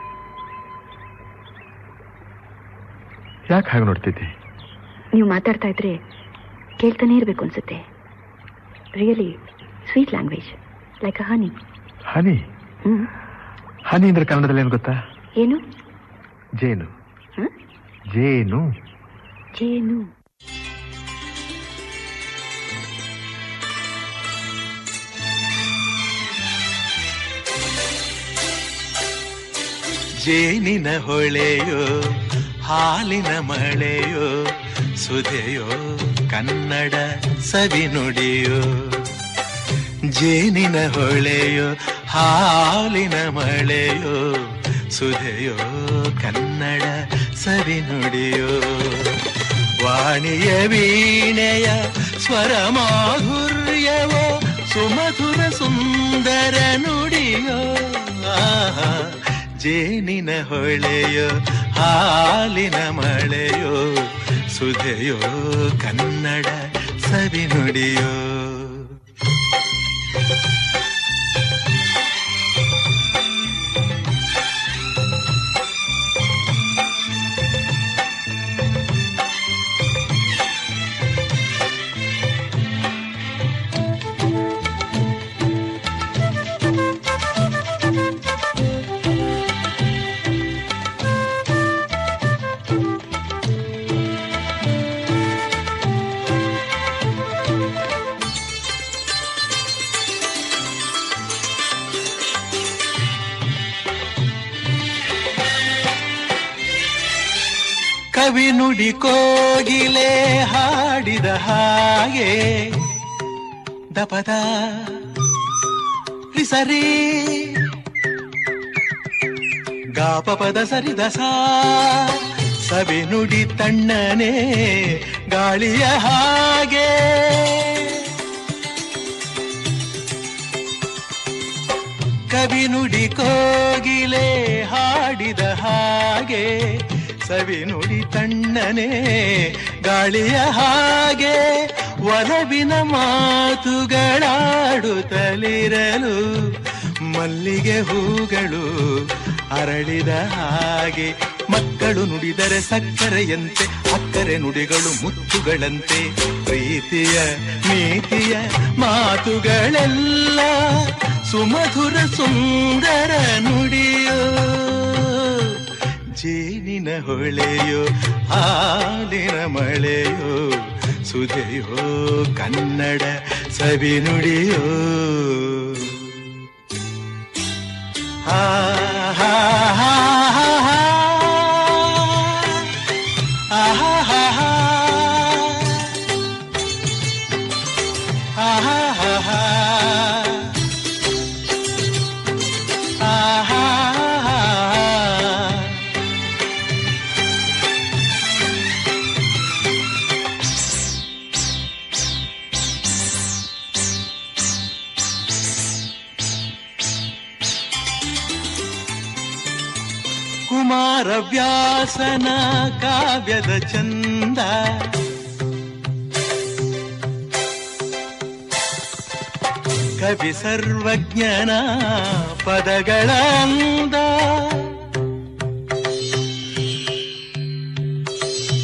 ಯಾಕೆ ಹಾಗೆ ನೋಡ್ತಿದ್ದೆ ನೀವು ಮಾತಾಡ್ತಾ ಇದ್ರೆ ಕೇಳ್ತಾನೆ ಇರಬೇಕು ಅನ್ಸುತ್ತೆ really sweet language like a honey honey hmm honey ಅಂದ್ರೆ ಕನ್ನಡದಲ್ಲಿ ಏನು ಗೊತ್ತಾ ಏನು ಜೇನು ಜೇನು ಜೇನು ಜೇನಿನ ಹೊಳೆಯೋ ಹಾಲಿನ ಮಳೆಯೋ ಸುಧೆಯೋ ಕನ್ನಡ ಸವಿನುಡಿಯೋ ಜೇನಿನ ಹೊಳೆಯೋ ಹಾಲಿನ ಮಳೆಯೋ ಸುಧೆಯೋ ಕನ್ನಡ ಸವಿನುಡಿಯೋ ವಾಣಿಯ ವೀಣೆಯ ಸ್ವರ ಮಾಧುರ್ಯವೋ ಸುಮಧುರ ಸುಂದರ ನುಡಿಯೋ ಆಹಾ ಜೇನಿನ ಹೊಳೆಯೋ ಹಾಲಿನ ಮಳೆಯೋ ಸುಧೆಯೋ ಕನ್ನಡ ಸವಿನುಡಿಯೋ ಕವಿ ನುಡಿ ಕೋಗಿಲೆ ಹಾಡಿದ ಹಾಗೆ ದಪದ ಸರಿ ಗಾಪಪದ ಸರಿದ ಸಾ ಸವಿ ನುಡಿ ತಣ್ಣನೆ ಗಾಳಿಯ ಹಾಗೆ ಕವಿ ನುಡಿ ಕೋಗಿಲೆ ಹಾಡಿದ ಹಾಗೆ ಸವಿ ನುಡಿ ತಣ್ಣನೆ ಗಾಳಿಯ ಹಾಗೆ ಒಲವಿನ ಮಾತುಗಳಾಡುತ್ತಲಿರಲು ಮಲ್ಲಿಗೆ ಹೂಗಳು ಅರಳಿದ ಹಾಗೆ ಮಕ್ಕಳು ನುಡಿದರೆ ಸಕ್ಕರೆಯಂತೆ ಅಕ್ಕರೆ ನುಡಿಗಳು ಮುತ್ತುಗಳಂತೆ ಪ್ರೀತಿಯ ನೀತಿಯ ಮಾತುಗಳೆಲ್ಲ ಸುಮಧುರ ಸುಂದರ ನುಡಿಯೋ ಜೇನಿನ ಹೊಳೆಯೋ ಹಾಲಿನ ಮಳೆಯೋ ಸುಧೆಯೋ ಕನ್ನಡ ಸವಿ ನುಡಿಯೋ ಹಾ ಹಾ ಹಾ ಹಾ ಹಾ. ಆಹಾ ಹಾ ಹಾ. ಆಹಾ ಹಾ ಹಾ. ಆಹಾ ಹಾ ಹಾ. ಕುಮಾರವ್ಯಾಸನ ಕಾವ್ಯದ ಚಂದ ಕವಿ ಸರ್ವಜ್ಞನ ಪದಗಳ ಅಂದ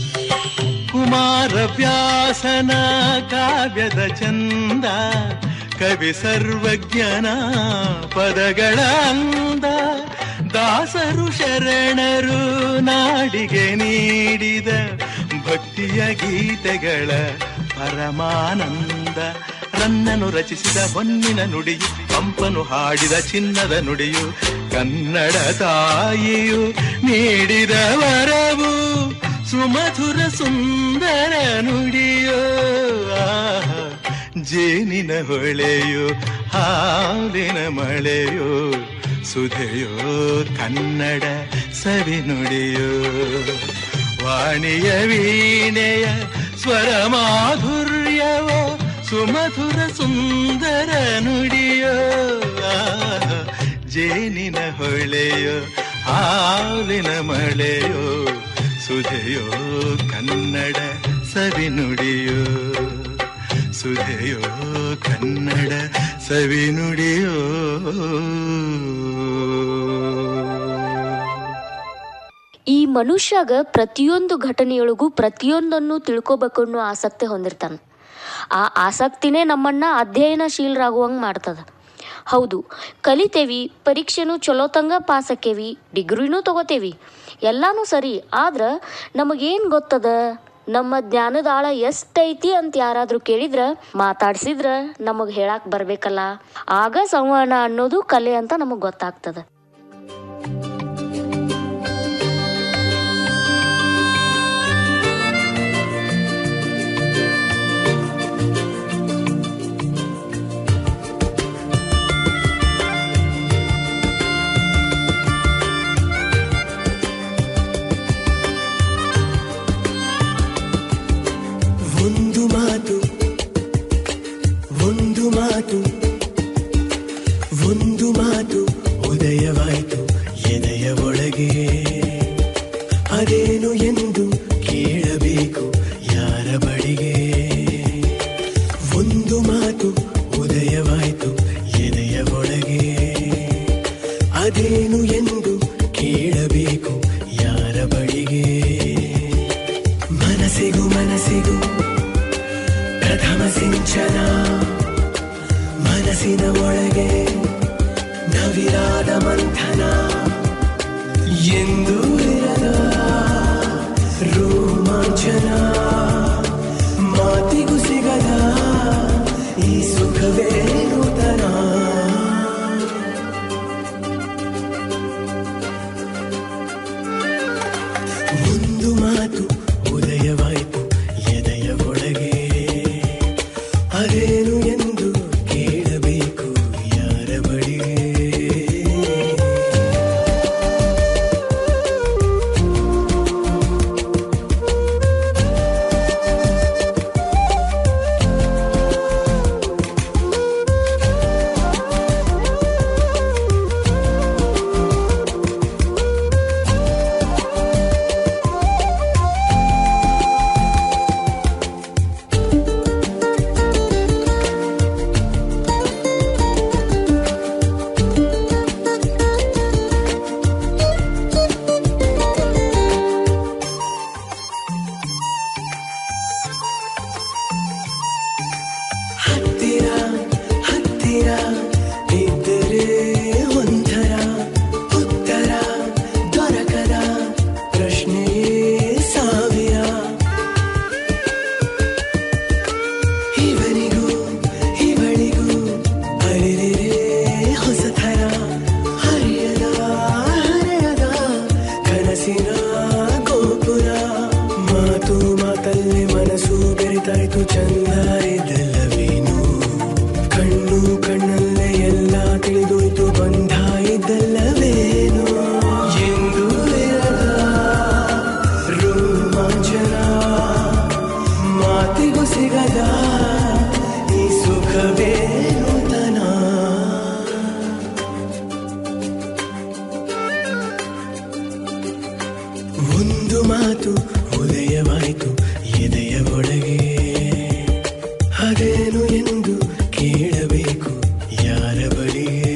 ಕುಮಾರವ್ಯಾಸನ ಕಾವ್ಯದ ಚಂದ ಕವಿ ಸರ್ವಜ್ಞನ ಪದಗಳ ಅಂದ ದಾಸರು ಶರಣರು ನಾಡಿಗೆ ನೀಡಿದ ಭಕ್ತಿಯ ಗೀತೆಗಳ ಪರಮಾನಂದ ರನ್ನನು ರಚಿಸಿದ ಹೊನ್ನಿನ ನುಡಿಯು ಪಂಪನು ಹಾಡಿದ ಚಿನ್ನದ ನುಡಿಯು ಕನ್ನಡ ತಾಯಿಯು ನೀಡಿದ ವರವು ಸುಮಧುರ ಸುಂದರ ನುಡಿಯೋ ಆಹಾ, ಜೇನಿನ ಹೊಳೆಯೋ ಹಾಲಿನ ಮಳೆಯೋ ಸುಧೆಯೋ ಕನ್ನಡ ಸವಿ ನುಡಿಯೋ ವಾಣಿಯ ವೀಣೆಯ ಸ್ವರ ಮಾಧುರ್ಯವೋ ಸುಮಧುರ ಸುಂದರ ನುಡಿಯೋ ಆಹಾ, ಜೇನಿನ ಹೊಳೆಯೋ ಹಾಲಿನ ಮಳೆಯೋ ಸುಧೆಯೋ ಕನ್ನಡ ಸವಿ ನುಡಿಯೋ ಸುಧೆಯೋ ಕನ್ನಡ ಸವಿ ನುಡಿಯೋ ಈ ಮನುಷ್ಯಾಗ ಪ್ರತಿಯೊಂದು ಘಟನೆಯೊಳಗೂ ಪ್ರತಿಯೊಂದನ್ನು ತಿಳ್ಕೊಬೇಕು ಅನ್ನೋ ಆಸಕ್ತಿ ಹೊಂದಿರ್ತಾನ ಆ ಆಸಕ್ತಿನೇ ನಮ್ಮನ್ನ ಅಧ್ಯಯನಶೀಲರಾಗುವಂಗೆ ಮಾಡ್ತದ ಹೌದು ಕಲಿತೇವಿ ಪರೀಕ್ಷೆನೂ ಚಲೋತಂಗ ಪಾಸ್ ಆಕೇವಿ ಡಿಗ್ರಿನೂ ತಗೋತೇವಿ ಎಲ್ಲಾನು ಸರಿ ಆದ್ರೆ ನಮಗೇನು ಗೊತ್ತದ ನಮ್ಮ ಜ್ಞಾನದ ಆಳ ಎಷ್ಟೈತಿ ಅಂತ ಯಾರಾದ್ರೂ ಕೇಳಿದ್ರ ಮಾತಾಡ್ಸಿದ್ರ ನಮಗ್ ಹೇಳಾಕ್ ಬರ್ಬೇಕಲ್ಲ ಆಗ ಸಂವಹನ ಅನ್ನೋದು ಕಲೆ ಅಂತ ನಮಗ್ ಗೊತ್ತಾಗ್ತದ ಒಂದು ಮಾತು ಒಂದು ಮಾತು ಒಂದು ಮಾತು ಉದಯವಾಯಿತು ಎದೆಯ ಒಳಗೆ ಅದೇನು ಎಂದು ಕೇಳಬೇಕು ಯಾರ ಬಳಿಗೆ ಒಂದು ಮಾತು ಉದಯವಾಯಿತು ಎದೆಯ ಒಳಗೆ ಅದೇನು ಎಂದು ಕೇಳಬೇಕು ಯಾರ ಬಳಿಗೆ ಮನಸ್ಸಿಗೂ ಮನಸ್ಸಿಗೂ ಪ್ರಥಮ ಸಿಂಚನ ಮನಸ್ಸಿನ ಒಳಗೆ ನವಿರಾದ ಮಂಥನ ಎಂದು ಇರದ ರೋಮಾಂಚನ ಮಾತಿಗೂ ಸಿಗದ ಈ ಸುಖವೇ ನೂತನ ಒಂದು ಮಾತು ಉದಯವಾಯಿತು ಎದೆಯ ಒಳಗೆ ಅದೇನು ಎಂದು ಕೇಳಬೇಕು ಯಾರ ಬಳಿಗೆ ಹತ್ತಿರ ಹತ್ತಿರ ಇದ್ದರೆ ಒಂಥರ ಉತ್ತರ ದೊರಕದ ಪ್ರಶ್ನೆಯೇ ಸಾವಿರ ಇವನಿಗೂ ಇವಳಿಗೂ ಅರಿರೇ ಹೊಸಥರ ಹರಿಯದ ಹರೆಯದ ಕನಸಿನ ಗೋಪುರ ಮಾತು ಮಾತಲ್ಲಿ ಮನಸ್ಸು ಬೆರೆತಾಯ್ತು ಚಂದ ಇದಲ್ಲವೇನು ಕಣ್ಣು ಕಣ್ಣಲ್ಲೇ ಎಲ್ಲ ತಿಳಿದೋಯ್ತು ಬಂಧ ಇದ್ದಲ್ಲವೇನು ಎಂದು ಇರದ ರೋಮಾಂಚನ ಮಾತಿಗೂ ಸಿಗದ ಈ ಸುಖವೇ ನೂತನ ಒಂದು ಮಾತು ಉದಯವಾಯಿತು ಎದೆಯ ಒಳಗೆ ಅದೇನು ಎಂದು ಕೇಳಬೇಕು ಯಾರ ಬಳಿಗೆ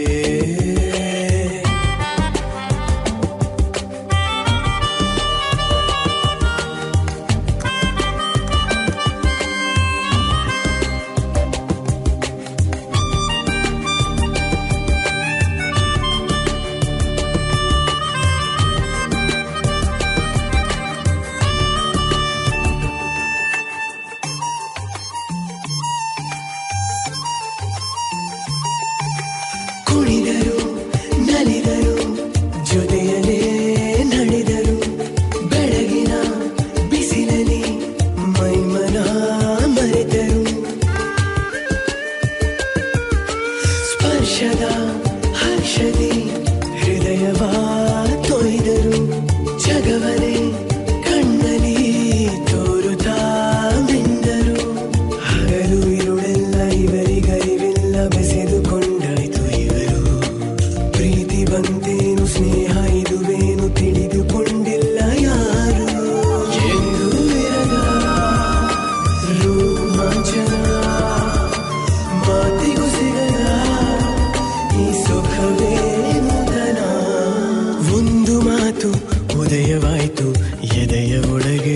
ಏನಾಯ್ತು ಎದೆಯ ಒಳಗೆ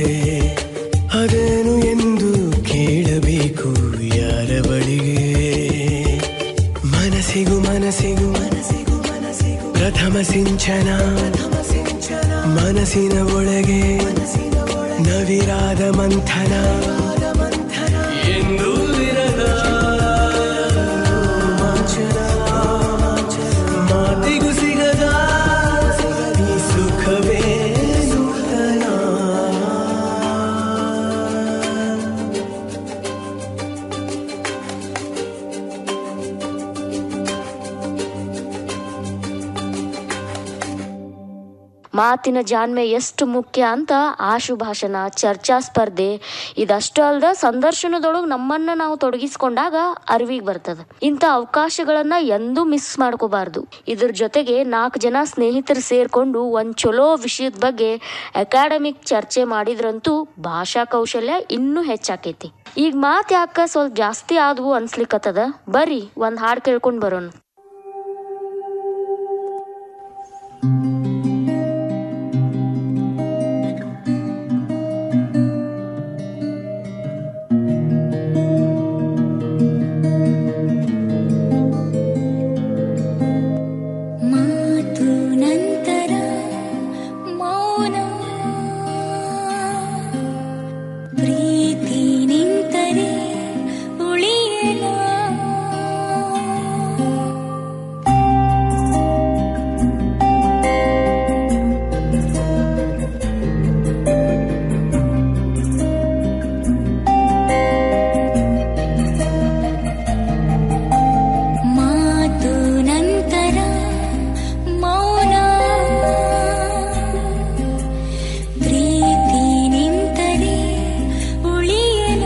ಅದೇನು ಎಂದು ಕೇಳಬೇಕು ಯಾರ ಬಳಿಗೆ ಮನಸ್ಸಿಗೂ ಮನಸ್ಸಿಗೂ ಮನಸ್ಸಿಗೂ ಮನಸ್ಸಿಗೂ ಪ್ರಥಮ ಸಿಂಚನ ಮನಸ್ಸಿನ ಒಳಗೆ ನವಿರಾದ ಮಂಥನ ಎಂದು ಇರದ ರೋಮಾಂಚನ. ಮಾತಿಗೂ ಸಿಗದ ಈ ಸುಖವೇ ನೂತನ ಮಾತಿನ ಜಾಣ್ಮೆ ಎಷ್ಟು ಮುಖ್ಯ ಅಂತ ಆಶು ಭಾಷಣ ಚರ್ಚಾ ಸ್ಪರ್ಧೆ ಇದಷ್ಟು ಅಲ್ದ ಸಂದರ್ಶನದೊಳಗೆ ನಮ್ಮನ್ನ ನಾವು ತೊಡಗಿಸ್ಕೊಂಡಾಗ ಅರಿವಿಗೆ ಬರ್ತದ ಇಂಥ ಅವಕಾಶಗಳನ್ನ ಎಂದೂ ಮಿಸ್ ಮಾಡ್ಕೋಬಾರ್ದು ಇದ್ರ ಜೊತೆಗೆ ನಾಲ್ಕು ಜನ ಸ್ನೇಹಿತರು ಸೇರ್ಕೊಂಡು ಒಂದ್ ಚಲೋ ವಿಷಯದ ಬಗ್ಗೆ ಅಕಾಡೆಮಿಕ್ ಚರ್ಚೆ ಮಾಡಿದ್ರಂತೂ ಭಾಷಾ ಕೌಶಲ್ಯ ಇನ್ನೂ ಹೆಚ್ಚಾಕೈತಿ ಈಗ ಮಾತು ಯಾಕ ಸ್ವಲ್ಪ ಜಾಸ್ತಿ ಆದ್ವು ಅನ್ಸ್ಲಿಕ್ಕತ್ತದ ಬರ್ರಿ ಒಂದ್ ಹಾಡ್ ಕೇಳ್ಕೊಂಡ್ ಬರೋಣ ಮಾತು ನಂತರ ಮೌನ ಪ್ರೀತಿ ನಿಂತರೆ ಉಳಿಯಲ ಮಾತು ನಂತರ ಮೌನ ಪ್ರೀತಿ ನಿಂತರೆ ಉಳಿಯಲ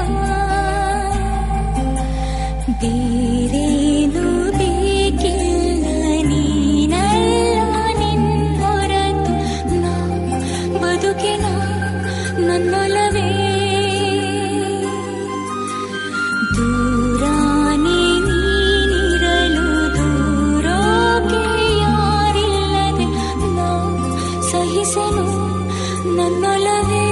ಬೇರೇನು ಬೇಕಿಲ್ಲ ನೀನಲ್ಲ ನಿನ್ ಹೊರತು ನಾ ಬದುಕಿನ ನನ್ನೊಲವೇ ದೂರಾನೆ ನೀನಿರಲು ದೂರೋಕೆ ಯಾರಿಲ್ಲದೆ ನಾ ಸಹಿಸಲು ನನ್ನೊಲವೇ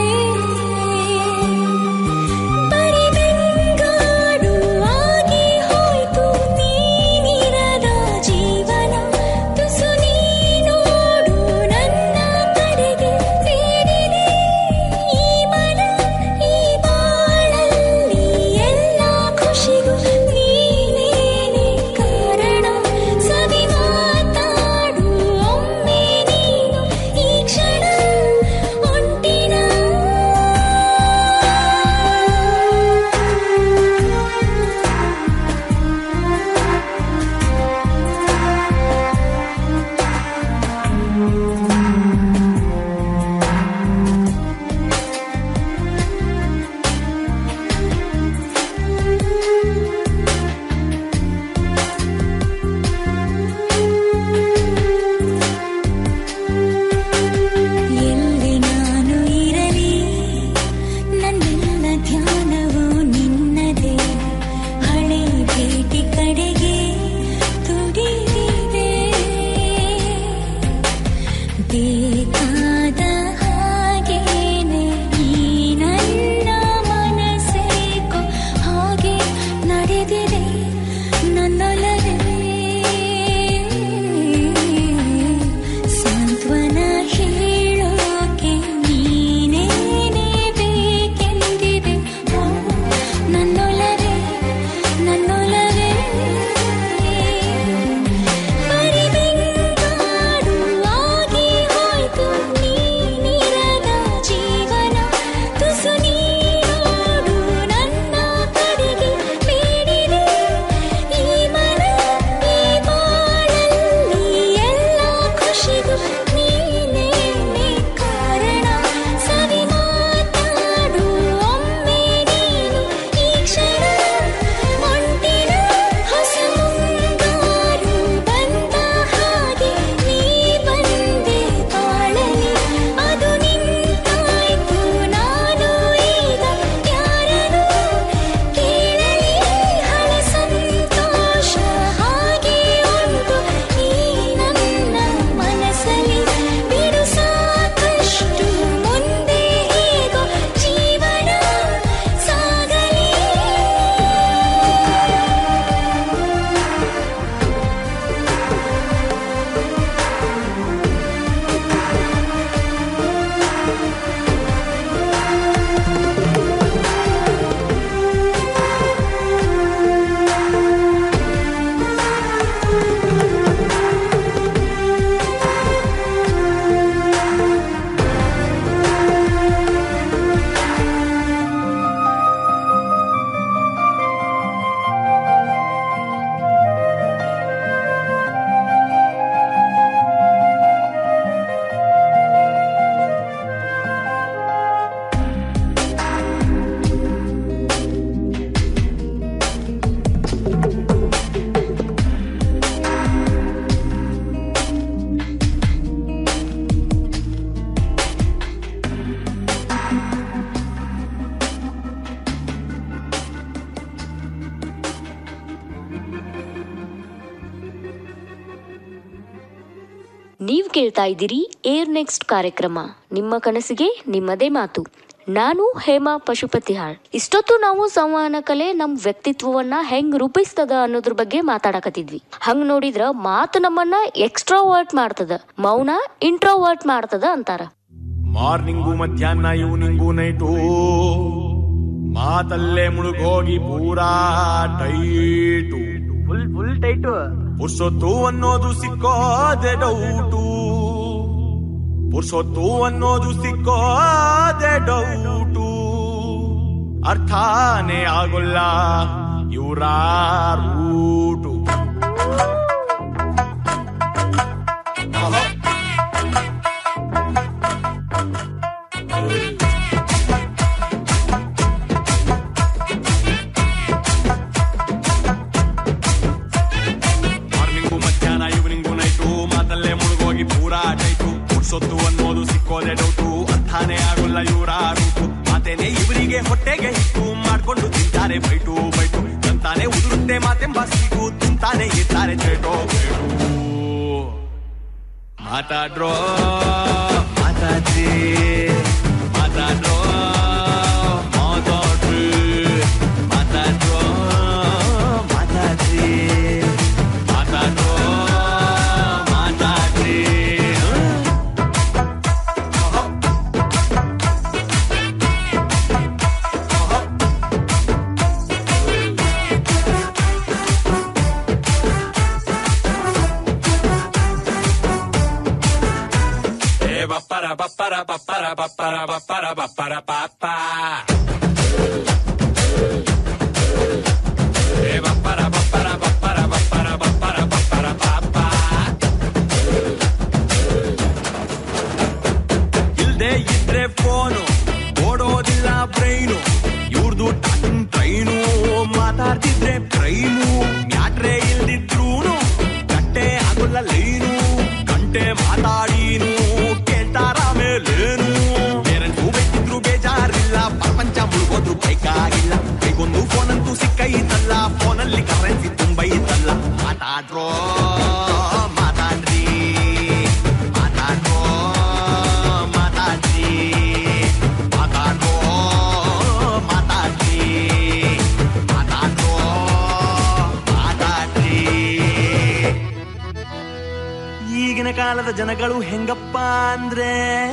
ಪರಿಬೆಂಗಾಡು ಆಗಿ ಹೋಯ್ತು ನೀನಿರದ ಜೀವನ ತುಸು ನೀನೋಡು ನನ್ನ ಕಡೆಗೆ ಬೇಡಿದೆ ಈ ಮನ ಈ ಬಾಳಲ್ಲಿ ಎಲ್ಲ ಖುಷಿಗೂ ನೀನೇನೆ ಕಾರಣ ಸವಿ ಮಾತಾಡು ಒಮ್ಮೆ ನೀನು ಈ ಕ್ಷಣ ಒಂಟಿನ ನೀವ್ ಕೇಳ್ತಾ ಇದ್ದೀರಿ ಏರ್ ನೆಕ್ಸ್ಟ್ ಕಾರ್ಯಕ್ರಮ ನಿಮ್ಮ ಕನಸಿಗೆ ನಿಮ್ಮದೇ ಮಾತು ನಾನು ಹೇಮಾ ಪಶುಪತಿಹಾಳ್ ಇಷ್ಟೊತ್ತು ನಾವು ಸಂವಹನ ಕಲೆ ನಮ್ ವ್ಯಕ್ತಿತ್ವವನ್ನ ಹೆಂಗ್ ರೂಪಿಸ್ತದ ಅನ್ನೋದ್ರ ಬಗ್ಗೆ ಮಾತಾಡಕತ್ತಿದ್ವಿ ಹಂಗ್ ನೋಡಿದ್ರ ಮಾತು ನಮ್ಮನ್ನ ಎಕ್ಸ್ಟ್ರೋವರ್ಟ್ ಮಾಡ್ತದ ಮೌನ ಇಂಟ್ರೋವರ್ಟ್ ಮಾಡ್ತದ ಅಂತಾರ ಮಾರ್ನಿಂಗು ಮಧ್ಯಾಹ್ನ ಈವ್ನಿಂಗು ನೈಟು ಮಾತಲ್ಲೇ ಮುಳುಗೋಗಿ ಪೂರಾ ಟೈಟು ಫುಲ್ ಫುಲ್ ಟೈಟು ಪುರ್ಸೊತ್ತು ಅನ್ನೋದು ಸಿಕ್ಕೋದೆ ಡೌಟು ಪುರ್ಸೊತ್ತು ಅನ್ನೋದು ಸಿಕ್ಕೋದೆ ಡೌಟು ಅರ್ಥಾನೇ ಆಗೋಲ್ಲ ಇವರ ರೂಟು ಮಾರ್ನಿಂಗು ಮಧ್ಯಾಹ್ನ ಈವ್ನಿಂಗು ನೈಟು ಮಾತಲ್ಲೇ ಮುಳುಗೋಗಿ ಪೂರಾ ಟೈಟು ಪುರ್ಸೊತ್ತು ಅನ್ನೋದು ಸಿಕ್ಕೋದೆ ಡೌಟು ಅರ್ಥಾನೇ ಆಗೋಲ್ಲ ಇವರ ರೂಟು ಮಾತೇನೆ ಇವರಿಗೆ ಹೊಟ್ಟೆಗೆ ಹಿಟ್ಟು ಮಾಡ್ಕೊಂಡು ತಿಂತಾರೆ ಬೈಟು ಬೈಟು ತಂತಾನೆ ಉದುರುತ್ತೆ ಮಾತೆಂಬ ಸಿಗು ತಿಂತಾನೆ ಇರ್ತಾರೆ ಚೇಟೋ ಬೇಟು ಮಾತಾಡ್ರೋ ಮಾತಾಡ್ರಿ ಮಾತಾಡ್ರೋ ಮಾತಾಡ್ರಿ ಮಾತಾಡ್ರೋ ಮಾತಾಡ್ರಿ ಮಾತಾಡ್ರೋ ಮಾತಾಡ್ರಿ ಏ ಬಪ್ಪರ ಬಪ್ಪರ ಬಪ್ಪರ ಬಪ್ಪರ ಬಪ್ಪರ ಬಪ್ಪರ ಪಾಪ ಏ ಬಪ್ಪರ ಬಪ್ಪರ ಬಪ್ಪರ ಬಪ್ಪರ ಬಪ್ಪರ ಬಪ್ಪರ ಪಾಪ ಇಲ್ದೆ ಇದ್ರೆ ಫೋನು ಓಡೋದಿಲ್ಲ ಬ್ರೈನು ಇವ್ರದು ಟಾಕಿಂಗ್ ಟ್ರೈನು ಮಾತಾಡ್ತಿದ್ರೆ ಕ್ರೈಮು ಮ್ಯಾಟ್ರೆ ಇಲ್ದಿದ್ರೂನು ಕಟ್ಟೆ ಆಗೋಲ್ಲ ಲೈನು ಗಂಟೆ ಮಾತಾಡೀನು ಕೇಳ್ತಾರ ಮೇಲೇನು ಪೇರೆಂಟ್ಸು ಬೇಕಿದ್ರು ಬೇಜಾರಿಲ್ಲ ಪ್ರಪಂಚ ಮುಳುಗೋದ್ರು ಬೇಕಾಗಿಲ್ಲ ಕೈಗೊಂದು ಫೋನ್ ಅಂತೂ ಸಿಕ್ಕೈತಲ್ಲ ಫೋನಲ್ಲಿ ಕರೆನ್ಸಿ ತುಂಬೈತಲ್ಲ ಮಾತಾಡ್ರೋ ಮಾತಾಡ್ರಿ ಮಾತಾಡ್ರೋ ಮಾತಾಡ್ರಿ ಮಾತಾಡ್ರೋ ಮಾತಾಡ್ರಿ ಮಾತಾಡ್ರೋ ಮಾತಾಡ್ರಿ ಈಗಿನ ಕಾಲದ ಜನಗಳು ಹೆಂಗಪ್ಪ ಅಂದ್ರೆ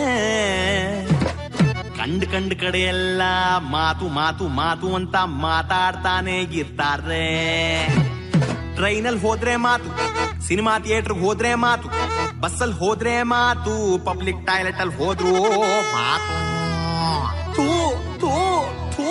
ಕಂಡ್ ಕಂಡ್ ಕಡೆ ಎಲ್ಲ ಮಾತು ಮಾತು ಮಾತು ಅಂತ ಮಾತಾಡ್ತಾನೆ ಇರ್ತಾರೆ ಟ್ರೈನಲ್ಲಿ ಹೋದ್ರೆ ಮಾತು ಸಿನಿಮಾ ಥಿಯೇಟರ್ ಹೋದ್ರೆ ಮಾತು ಬಸ್ಸಲ್ಲಿ ಹೋದ್ರೆ ಮಾತು ಪಬ್ಲಿಕ್ ಟಾಯ್ಲೆಟ್ ಅಲ್ಲಿ ಹೋದ್ರು ಮಾತು ಥೂ ಥೂ ಥೂ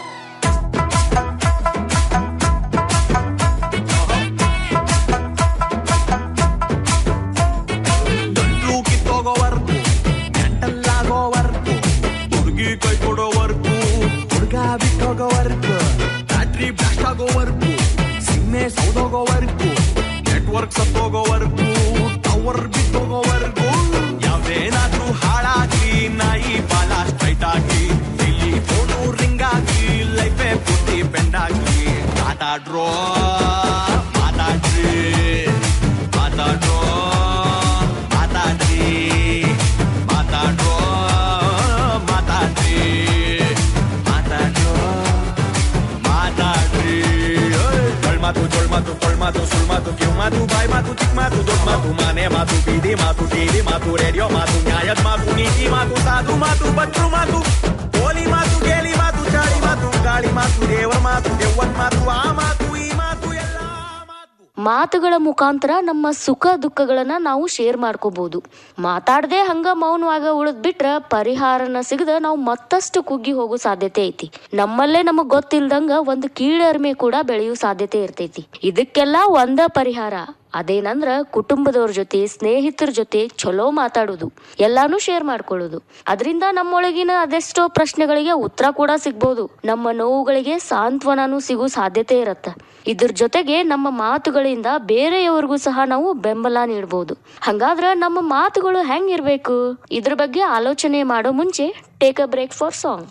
ಗಂಟ್ಲು ಕಿತ್ತೋಗೋವರ್ಗು ಗಂಟಲ್ಲಾಗೋವರ್ಗು ಹುಡುಗಿ ಕೈ ಕೊಡೋವರ್ಗು ಹುಡುಗ ಬಿಟ್ಟೋಗೋವರ್ಗು ಬ್ಯಾಟ್ರಿ ಬ್ಲಾಸ್ಟ್ ಆಗೋವರ್ಗು ಸಿಮ್ಮೆ ಸೌದೋಗೋವರ್ಗು ನೆಟ್ವರ್ಕ್ ಸತ್ತೋಗೋವರ್ಗು ಟವರ್ ಬಿಟ್ಟೋಗೋವರ್ಗು ಯಾವ್ದೇನಾದ್ರೂ ಹಾಳಾಗಿ ನಾಯಿ ಬಾಲ ಸ್ಟ್ರೈಟ್ ಆಗಿ ಇಲ್ಲಿ ಫೋನು ರಿಂಗ್ ಆಗಿ ಲೈಫೇ ಪೂರ್ತಿ ಬೆಂಡ್ ಆಗಿ ಮಾತಾಡ್ರೋ ಮಾತಾಡ್ರಿ ಮಾತಾಡ್ರೋ ಮಾತಾಡ್ರಿ ಮಾತಾಡ್ರೋ ಮಾತಾಡ್ರಿ ಮಾತಾಡ್ರೋ ಮಾತಾಡ್ರಿ ಜೊಳ್ ಮಾತು ಜೊಳ್ ಮಾತು ಕೊಳ್ ಮಾತು ಸುಳ್ ಮಾತು ಕಿವ್ ಮಾತು ಬಾಯ್ ಮಾತು ಚಿಕ್ಕ ಮಾತು ದೊಡ್ಡ ಮಾತು ಮನೆ ಮಾತು ಬೀದಿ ಮಾತು ಟಿವಿ ಮಾತು ರೇಡಿಯೋ ಮಾತು ನ್ಯಾಯದ ಮಾತು ನೀತಿ ಮಾತು ಸಾಧು ಮಾತು ಬಚ್ರು ಮಾತು ಕೋಲಿ ಮಾತು ಗೇಲಿ ಮಾತು ಚಾಳಿ ಮಾತು ಗಾಳಿ ಮಾತು ದೇವರ ಮಾತು ದೆವ್ವನ್ ಮಾತು ಆ ಮಾತು ಈ ಮಾತು ಎಲ್ಲ ಮಾತುಗಳ ಮುಖಾಂತರ ನಮ್ಮ ಸುಖ ದುಃಖಗಳನ್ನ ನಾವು ಶೇರ್ ಮಾಡ್ಕೋಬಹುದು ಮಾತಾಡದೆ ಹಂಗ ಮೌನವಾಗ ಉಳಿದ್ ಬಿಟ್ರ ಪರಿಹಾರನ ಸಿಗದ ನಾವು ಮತ್ತಷ್ಟು ಕುಗ್ಗಿ ಹೋಗೋ ಸಾಧ್ಯತೆ ಐತಿ ನಮ್ಮಲ್ಲೇ ನಮಗ್ ಗೊತ್ತಿಲ್ದಂಗ ಒಂದು ಕೀಳರಿಮೆ ಕೂಡ ಬೆಳೆಯೋ ಸಾಧ್ಯತೆ ಇರ್ತೈತಿ ಇದಕ್ಕೆಲ್ಲ ಒಂದ ಪರಿಹಾರ ಅದೇನಂದ್ರ ಕುಟುಂಬದವ್ರ ಜೊತೆ ಸ್ನೇಹಿತರ ಜೊತೆ ಚಲೋ ಮಾತಾಡೋದು ಎಲ್ಲಾನು ಶೇರ್ ಮಾಡ್ಕೊಳ್ಳೋದು ಅದರಿಂದ ನಮ್ಮೊಳಗಿನ ಅದೆಷ್ಟೋ ಪ್ರಶ್ನೆಗಳಿಗೆ ಉತ್ತರ ಕೂಡ ಸಿಗ್ಬೋದು ನಮ್ಮ ನೋವುಗಳಿಗೆ ಸಾಂತ್ವನನೂ ಸಿಗೋ ಸಾಧ್ಯತೆ ಇರತ್ತ ಇದ್ರ ಜೊತೆಗೆ ನಮ್ಮ ಮಾತುಗಳಿಂದ ಬೇರೆಯವರಿಗೂ ಸಹ ನಾವು ಬೆಂಬಲ ನೀಡಬಹುದು ಹಂಗಾದ್ರ ನಮ್ಮ ಮಾತುಗಳು ಹೆಂಗಿರ್ಬೇಕು ಇದ್ರ ಬಗ್ಗೆ ಆಲೋಚನೆ ಮಾಡೋ ಮುಂಚೆ take a break for song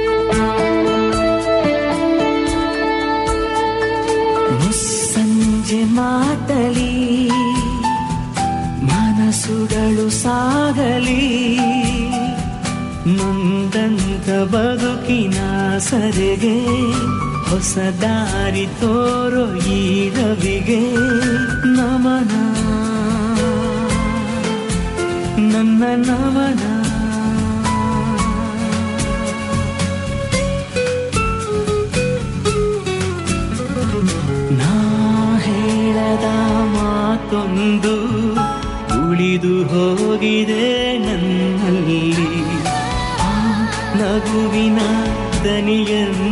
ಮುಸ್ಸಂಜೆ ಆಸೆ ಮಾತಲಿ ಮನಸ್ಸುಗಳು ಸಾಗಲಿ ನೊಂದಂತ ಬದುಕಿನ ಸರಿಗೆ ಹೊಸ ದಾರಿ ತೋರೋ ಈ ರವಿಗೆ ನಮನ ನನ್ನ ನಮನ ನಾ ಹೇಳದ ಮಾತೊಂದು ಉಳಿದು ಹೋಗಿದೆ ನನ್ನಲ್ಲಿ ಆ ನಗುವಿನ ದನಿಯನ್ನು